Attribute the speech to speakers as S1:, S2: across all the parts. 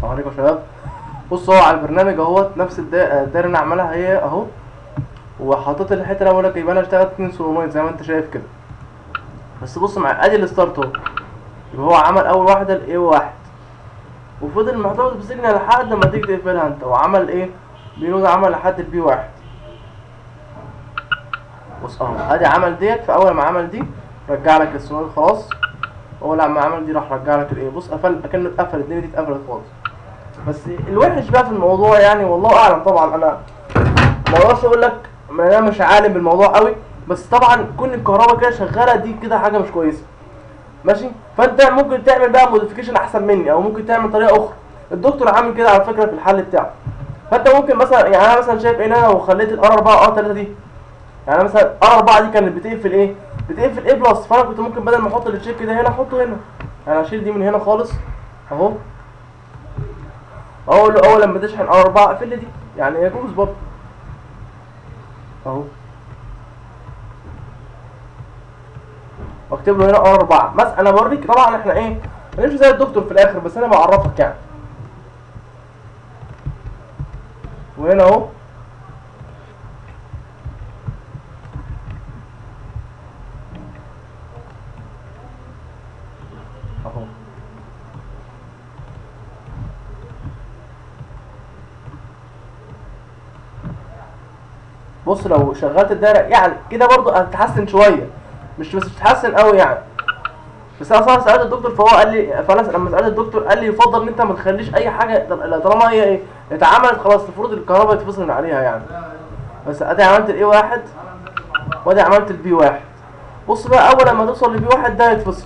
S1: السلام عليكم يا شباب بصوا هو على البرنامج اهوت نفس الدا- الدايره اللي انا عملها هي اهو وحطيت الحته اللي أنا بقول لك يبقى انا اشتغلت اتنين سولومايد زي ما انت شايف كده بس بص مع ادي الستارت اهو يبقى هو عمل اول واحده الاي واحد وفضل محتفظ بسجن لحد لما تيجي تقفلها انت وعمل ايه بينود عمل لحد البي واحد بص اهو ادي عمل ديت فاول ما عمل دي رجع لك السولومايد خلاص اول لما عمل دي راح رجع لك الايه بص قفل كأنه اتقفل الدنيا دي اتقفلت خالص بس الوحش بقى في الموضوع يعني والله اعلم طبعا انا ما اقدرش اقول لك ما انا مش عالم بالموضوع قوي بس طبعا كون الكهرباء كده شغاله دي كده حاجه مش كويسه ماشي فانت ممكن تعمل بقى موديفيكيشن احسن مني او ممكن تعمل طريقه اخرى الدكتور عامل كده على فكره في الحل بتاعه فانت ممكن مثلا يعني انا مثلا شايف ان انا لو خليت الار 4 ار 3 دي يعني أنا مثلا ار 4 دي كانت بتقفل ايه بتقفل ايه بلس فانا كنت ممكن بدل ما احط التشيك ده هنا احطه هنا يعني اشيل دي من هنا خالص اهو اقول له اول لما تشحن ار 4 اقفل لي دي يعني يجوز برضه اهو واكتب له هنا ار 4 بس انا بوريك طبعا احنا ايه هنمشي زي الدكتور في الاخر بس انا بعرفك يعني وهنا اهو اهو بص لو شغلت الدايره يعني كده برضو هتتحسن شويه مش بس تتحسن قوي يعني بس انا صراحه سالت الدكتور فهو قال لي فانا لما سالت الدكتور قال لي يفضل ان انت ما تخليش اي حاجه طالما هي ايه اتعملت خلاص المفروض الكهرباء يتفصل من عليها يعني بس ادي عملت الاي واحد وادي عملت البي واحد بص بقى اول لما توصل للبي واحد ده يتفصل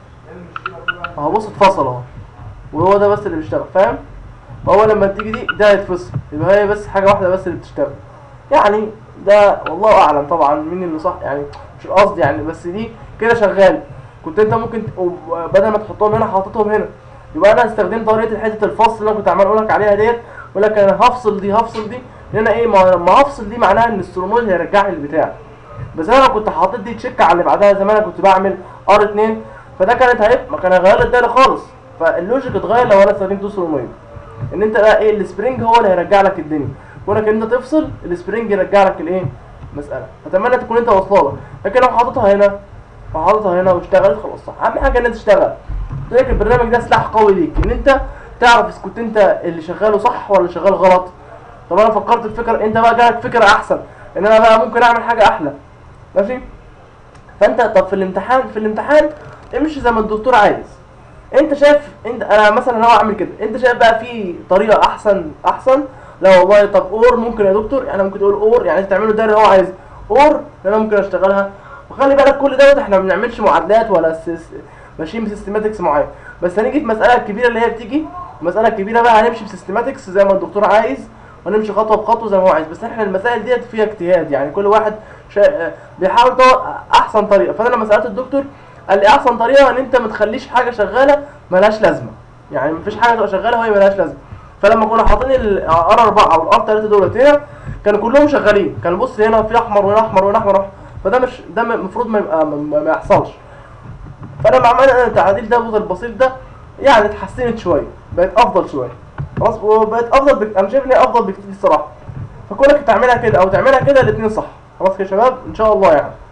S1: اهو بص اتفصل اهو وهو ده بس اللي بيشتغل فاهم اول لما تيجي دي ده يتفصل يبقى هي بس حاجه واحده بس اللي بتشتغل يعني ده والله اعلم طبعا مين اللي صح يعني مش قصدي يعني بس دي كده شغال كنت انت ممكن ت- بدل ما تحطهم هنا حاططهم هنا يبقى انا استخدمت طريقه حته الفصل اللي انا كنت عمال اقول لك عليها ديت اقول لك انا هفصل دي هفصل دي لان ايه ما لما هفصل دي معناها ان السولونويد هيرجع لي البتاع بس انا لو كنت حاطط دي تشيك على اللي بعدها زي ما انا كنت بعمل ار 2 فده كانت هيبقى ما كان هيغير لي الدايره خالص فاللوجيك اتغير لو انا استخدمت سولونويد ان انت بقى ايه السبرينج هو اللي هيرجع لك الدنيا كونك ان انت تفصل السبرينج يرجع لك الايه مساله اتمنى تكون انت واصله لك لكن لو حاططها هنا وحاططها هنا واشتغلت خلاص صح اهم حاجه ان انت تشتغل قلت لك البرنامج ده سلاح قوي ليك ان انت تعرف اذا كنت انت اللي شغاله صح ولا شغال غلط طب انا فكرت في فكره انت بقى جالك فكره احسن ان انا بقى ممكن اعمل حاجه احلى ماشي فانت طب في الامتحان في الامتحان امشي زي ما الدكتور عايز انت شايف انت انا مثلا هو اعمل كده انت شايف بقى في طريقه احسن احسن لا والله طب اور ممكن يا دكتور يعني ممكن تقول اور يعني انت تعمله ده اللي هو عايز اور انا ممكن اشتغلها وخلي بالك كل دوت احنا ما بنعملش معادلات ولا سيس ماشيين بسيستماتكس معين بس هنيجي في المساله الكبيره اللي هي بتيجي المساله الكبيره بقى هنمشي بسيستماتكس زي ما الدكتور عايز ونمشي خطوه بخطوه زي ما هو عايز بس احنا المسائل ديت فيها اجتهاد يعني كل واحد شا... بيحاول يطور احسن طريقه فانا لما سالت الدكتور قال لي احسن طريقه ان انت ما تخليش حاجه شغاله ملهاش لازمه يعني مفيش حاجه تبقى شغاله وهي ملهاش لازمه فلما كنا حاطين الار 4 او الار 3 دولت هنا كانوا كلهم شغالين كان بص هنا في احمر وهنا احمر وهنا احمر فده مش ده المفروض ما يبقى ما, ما يحصلش فانا مع عملنا التعديل ده البسيط ده يعني اتحسنت شويه بقت افضل شويه خلاص وبقت افضل بك... انا شايف ان هي افضل بكتير الصراحه فكونك تعملها كده او تعملها كده الاثنين صح خلاص يا شباب ان شاء الله يعني